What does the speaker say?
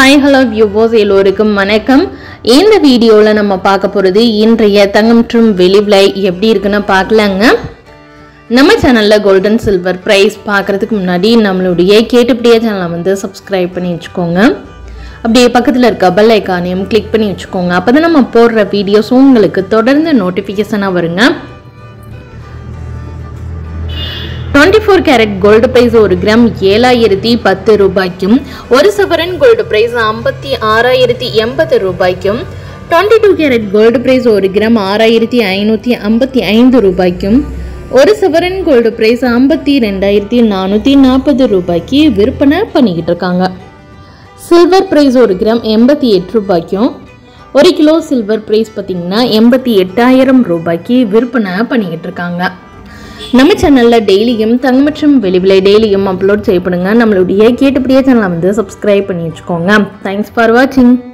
hi hello வியூவோஸ் எல்லோருக்கும் வணக்கம் இந்த வீடியோவில் நம்ம பார்க்க போகிறது இன்றைய தங்கம் மற்றும் வெளி விலை எப்படி இருக்குன்னு பார்க்கலாங்க நம்ம சேனலில் கோல்டன் சில்வர் ப்ரைஸ் பார்க்குறதுக்கு முன்னாடி நம்மளுடைய கேட்டுப்படியே சேனலை வந்து சப்ஸ்கிரைப் பண்ணி வச்சுக்கோங்க அப்படியே பக்கத்தில் இருக்க பெல் ஐக்கானையும் கிளிக் பண்ணி வச்சுக்கோங்க அப்போ தான் நம்ம போடுற வீடியோஸும் உங்களுக்கு தொடர்ந்து நோட்டிஃபிகேஷனாக வருங்க twenty four carat gold price ஒரு கிராம் ஏழாயிரத்தி பத்து ரூபாய்க்கும் ஒரு சவரன் கோல்டு ப்ரைஸ் ஐம்பத்தி ஆறாயிரத்தி எண்பது ரூபாய்க்கும் twenty two carat gold price ஒரு கிராம் ஆறாயிரத்தி ஐநூற்றி ஐம்பத்தி ஐந்து ரூபாய்க்கும் ஒரு சவரன் கோல்டு ப்ரைஸ் ஐம்பத்தி ரெண்டாயிரத்தி நானூற்றி நாற்பது ரூபாய்க்கு விற்பனை பண்ணிக்கிட்டு இருக்காங்க சில்வர் ப்ரைஸ் ஒரு கிராம் எண்பத்தி எட்டு ரூபாய்க்கும் ஒரு கிலோ சில்வர் ப்ரைஸ் பார்த்திங்கன்னா எண்பத்தி எட்டாயிரம் ரூபாய்க்கு விற்பனை பண்ணிக்கிட்டு இருக்காங்க நம்ம சேனலில் டெய்லியும் தங்கம் மற்றும் வெளிவிலை டெய்லியும் அப்லோட் செய்யப்படுங்க நம்மளுடைய கேட்டுப்படியே சேனலை வந்து சப்ஸ்கிரைப் பண்ணி வச்சுக்கோங்க தேங்க்ஸ் ஃபார் வாட்சிங்